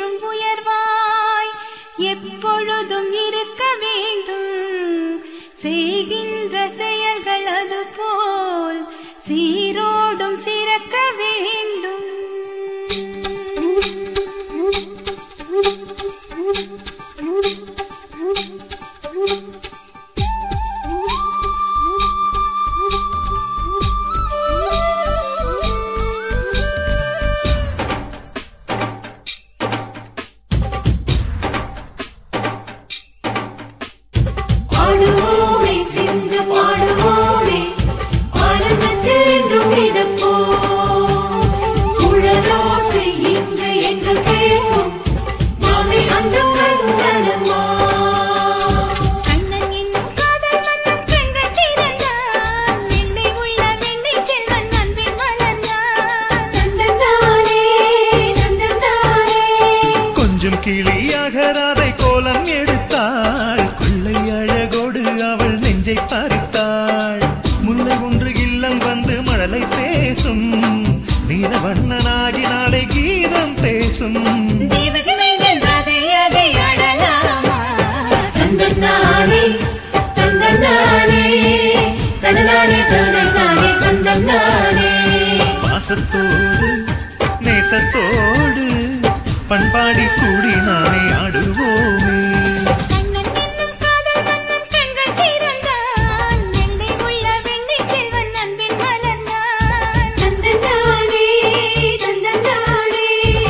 என்றும் உயர்வாய் எப்பொழுதும் இருக்க வேண்டும் செய்கின்ற செயல்கள் அதுபோல் சீரோடும் சிறக்க வேண்டும் ஆடுவோமே சிந்து பாடுவோமே ஆனந்தத்தில் என்றும் மிதப்போ குழலோசை இங்கு என்று கேட்கும் நாமே அந்த கண்ணனம்மா கண்ணன் என்னும் காதல் மன்னன் கண்கள் திறந்தான் வெண்ணை உள்ள வெண்ணை செல்வன் அன்பில் மலர்ந்தான் நந்தந்தானே நந்தந்தானே கொஞ்சம் கிளியாக ராதை கோலம் எடுத்தாள் கொள்ளை அழகோடு அவள் நெஞ்சை பறித்தாள் முல்லை ஒன்று இல்லம் வந்து மழலை பேசும் நீல வண்ணனாகி நாளை கீதம் பேசும் தேவகி மைந்தன் ராதையாக ஆடலாமா தந்தந்தானே தந்தந்தானே தனதானே தனதானே தந்தந்தானே பாசத்தோடு நேசத்தோடு பண்பாடி கூடி நானே ஆடுவோமே கண்ணன் என்னும் காதல் மன்னன் கண்கள் திறந்தான் வெண்ணை உள்ள வெண்ணை செல்வன் அன்பில் மலர்ந்தான் தந்தந்தானே தந்தந்தானே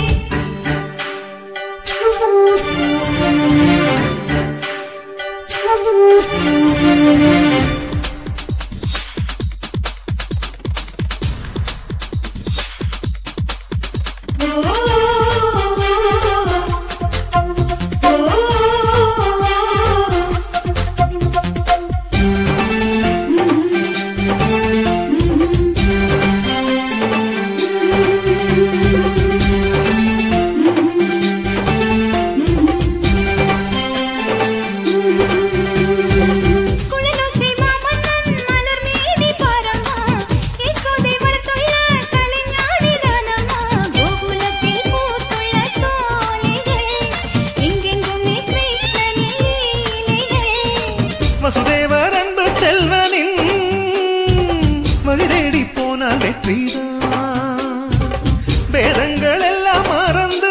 குழலோசை மாமன்னன் மலர் மேனி பாரம்மா யசோதை வளர்த்துள்ள கலைஞானி தானம்மா கோகுலத்தில் பூத்துள்ள சோலைகள் எங்கெங்குமே கிருஷ்ணனின் லீலைகள் வசுதேவர் அன்பு செல்வனின் வழி தேடி போனால் வெற்றிதான் வேதங்கள் எல்லாம் மறந்து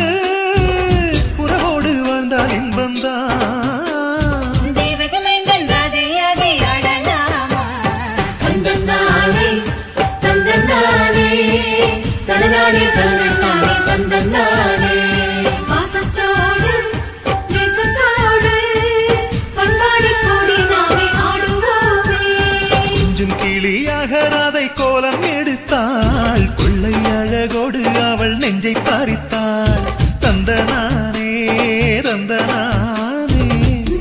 உறவோடு வாழ்ந்தால் இன்பம்தான் தேவகி மைந்தன் ராதையாக ஆடலாமா தந்தந்தானே தந்தந்தானே தனதானே தந்தந்தானே தந்தந்தானே பாசத்தோடு நேசத்தோடு பண்பாடி கூடி நாமே ஆடுவோமே கொஞ்சம் கிளியாக ராதை கோலம் எடுத்தாள் கொள்ளை அழகோடு அவள் நெஞ்சை பறித்தாள் தந்தனானே தந்தனானே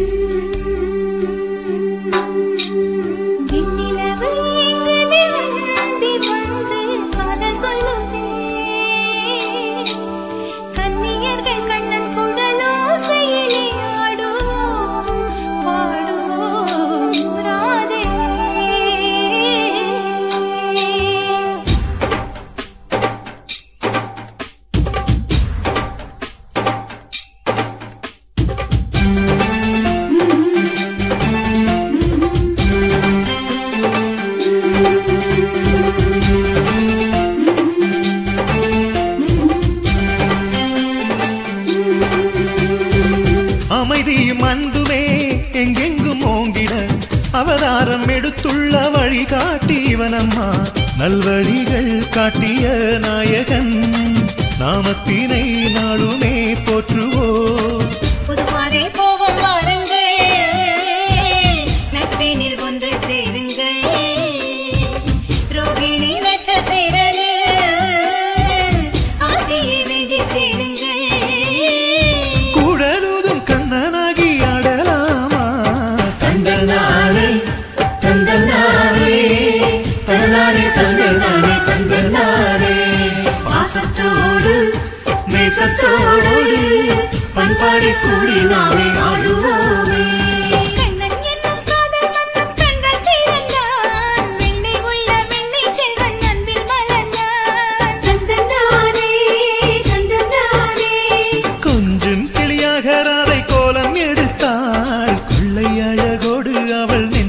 விண்ணிலவு எங்குது வந்தி வந்து காதல் சொல்லுதே கன்னியர்கள் கண்ணன் குழலோசையிலே ஆடுவோம் பாடுவோம் ராதே அமைதியும் அன்புமே எங்கெங்கும் ஓங்கிட அவதாரம் எடுத்துள்ள வழி காட்டியவனம்மா நல்வழிகள் காட்டிய நாயகன் நாமத்தினை நாளுமே போற்றுவோம் புதுவாரே போவோம் வாருங்கள் நட்பினில் ஒன்று சேருங்கள் ரோகிணி நட்சத்திரனில் ஆசையை வேண்டி தேடுங்கள் குழலுதும் கண்ணனாகி ஆடலாமா தந்தந்தானே தந்தந்தானே தனதானே தந்தந்தானே தந்தந்தானே பாசத்தோடு நேசத்தோடு பண்பாடி கூடி நாமே ஆடுவோமே கண்ணன் என்னும் காதல் மன்னன் கண்கள் திறந்தான் வெண்ணை உள்ள வெண்ணை செல்வன் அன்பில் மலர்ந்தான் தந்தந்தானே தந்தந்தானே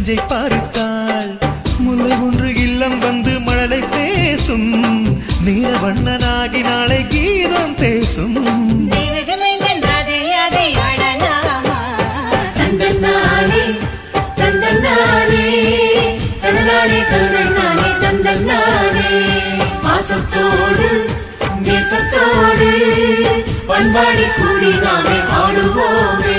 நெஞ்சை பார்த்தாள் முல்லை ஒன்று இல்லம் வந்து மழலை பேசும் நீல வண்ணனாகி நாளை கீதம் பேசும் தெய்வகமைந்தன் ராதையாக ஆடலாமா தந்தன்னானே தந்தன்னானே தந்தனானே தந்தன்னானே தந்தன்னானே பாசத்தோடு தேசத்தோடு பண்பாடி கூடி நாமே ஆடுவோமே